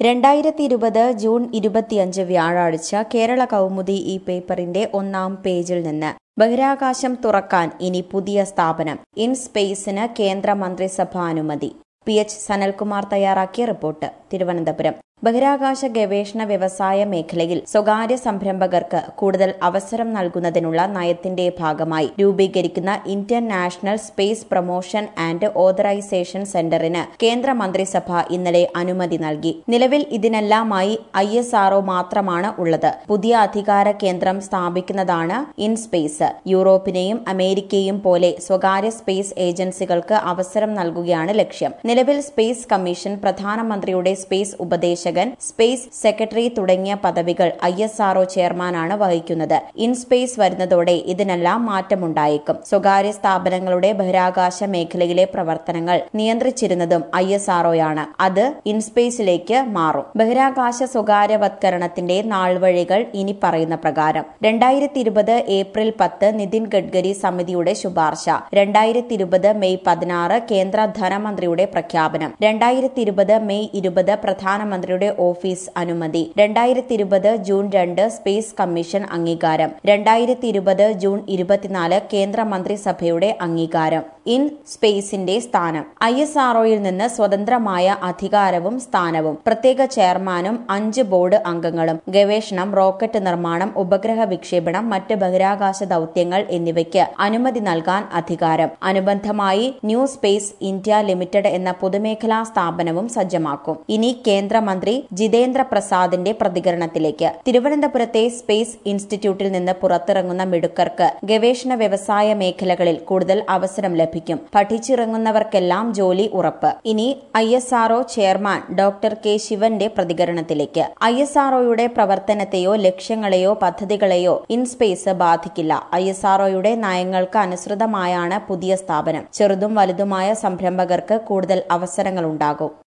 രണ്ടായിരത്തി ഇരുപത് ജൂൺ ഇരുപത്തിയഞ്ച് വ്യാഴാഴ്ച കേരള കൗമുദി ഈ പേപ്പറിന്റെ ഒന്നാം പേജിൽ നിന്ന് ബഹിരാകാശം തുറക്കാൻ ഇനി പുതിയ സ്ഥാപനം ഇൻ സ്പേസിന് കേന്ദ്ര മന്ത്രിസഭ അനുമതി പി എച്ച് സനൽകുമാർ തയ്യാറാക്കിയ റിപ്പോർട്ട് തിരുവനന്തപുരം ബഹിരാകാശ ഗവേഷണ വ്യവസായ മേഖലയിൽ സ്വകാര്യ സംരംഭകർക്ക് കൂടുതൽ അവസരം നൽകുന്നതിനുള്ള നയത്തിന്റെ ഭാഗമായി രൂപീകരിക്കുന്ന Indian National Space Promotion and Authorisation സെന്ററിന് കേന്ദ്ര മന്ത്രിസഭ ഇന്നലെ അനുമതി നൽകി നിലവിൽ ഇതിനെല്ലാമായി ഐ എസ് ആർഒ മാത്രമാണ് ഉള്ളത് പുതിയ അധികാര കേന്ദ്രം സ്ഥാപിക്കുന്നതാണ് ഇൻ സ്പേസ് യൂറോപ്പിനെയും അമേരിക്കയും പോലെ സ്വകാര്യ സ്പേസ് ഏജൻസികൾക്ക് അവസരം നൽകുകയാണ് ലക്ഷ്യം നിലവിൽ സ്പേസ് കമ്മീഷൻ പ്രധാനമന്ത്രിയുടെ സ്പേസ് ഉപദേശകൻ സ്പേസ് സെക്രട്ടറി തുടങ്ങിയ പദവികൾ ഐ എസ് ആർഒ ചെയർമാനാണ് വഹിക്കുന്നത് ഇൻ സ്പേസ് വരുന്നതോടെ ഇതിനെല്ലാം മാറ്റമുണ്ടായേക്കും സ്വകാര്യ സ്ഥാപനങ്ങളുടെ ബഹിരാകാശ മേഖലയിലെ പ്രവർത്തനങ്ങൾ നിയന്ത്രിച്ചിരുന്നതും ഐ എസ് ആർഒയാണ് അത് ഇൻസ്പേസിലേക്ക് മാറും ബഹിരാകാശ സ്വകാര്യവത്കരണത്തിന്റെ നാൾവഴികൾ ഇനി പറയുന്ന പ്രകാരം രണ്ടായിരത്തി ഇരുപത് ഏപ്രിൽ പത്ത് നിതിൻ ഗഡ്കരി സമിതിയുടെ ശുപാർശ രണ്ടായിരത്തി ഇരുപത് മെയ് പതിനാറ് കേന്ദ്ര ധനമന്ത്രിയുടെ പ്രഖ്യാപനം രണ്ടായിരത്തി ഇരുപത് മെയ് ഇരുപത് പ്രധാനമന്ത്രിയുടെ ഓഫീസ് അനുമതി രണ്ടായിരത്തി ഇരുപത് ജൂൺ രണ്ട് സ്പേസ് കമ്മീഷൻ അംഗീകാരം രണ്ടായിരത്തി ഇരുപത് ജൂൺ ഇരുപത്തിനാല് കേന്ദ്ര മന്ത്രിസഭയുടെ അംഗീകാരം ഇൻ സ്പേസിന്റെ സ്ഥാനം ഐ എസ് ആർഒയിൽ നിന്ന് സ്വതന്ത്രമായ അധികാരവും സ്ഥാനവും പ്രത്യേക ചെയർമാനും അഞ്ച് ബോർഡ് അംഗങ്ങളും ഗവേഷണം റോക്കറ്റ് നിർമ്മാണം ഉപഗ്രഹ വിക്ഷേപണം മറ്റ് ബഹിരാകാശ ദൌത്യങ്ങൾ എന്നിവയ്ക്ക് അനുമതി നൽകാൻ അധികാരം അനുബന്ധമായി ന്യൂ സ്പേസ് ഇന്ത്യ ലിമിറ്റഡ് എന്ന പൊതുമേഖലാ സ്ഥാപനവും സജ്ജമാക്കും ഇനി കേന്ദ്രമന്ത്രി ജിതേന്ദ്ര പ്രസാദിന്റെ പ്രതികരണത്തിലേക്ക് തിരുവനന്തപുരത്തെ സ്പേസ് ഇൻസ്റ്റിറ്റ്യൂട്ടിൽ നിന്ന് പുറത്തിറങ്ങുന്ന മിടുക്കർക്ക് ഗവേഷണ വ്യവസായ മേഖലകളിൽ കൂടുതൽ അവസരം ലഭിക്കും പഠിച്ചിറങ്ങുന്നവർക്കെല്ലാം ജോലി ഉറപ്പ് ഇനി I S RO chairman doctor K ശിവന്റെ പ്രതികരണത്തിലേക്ക് ഐ എസ് ആർഒയുടെ പ്രവർത്തനത്തെയോ ലക്ഷ്യങ്ങളെയോ പദ്ധതികളെയോ ഇൻസ്പേസ് ബാധിക്കില്ല ഐ എസ് ആർഒയുടെ നയങ്ങൾക്ക് അനുസൃതമായാണ് പുതിയ സ്ഥാപനം ചെറുതും വലുതുമായ സംരംഭകർക്ക് കൂടുതൽ അവസരങ്ങളുണ്ടാകും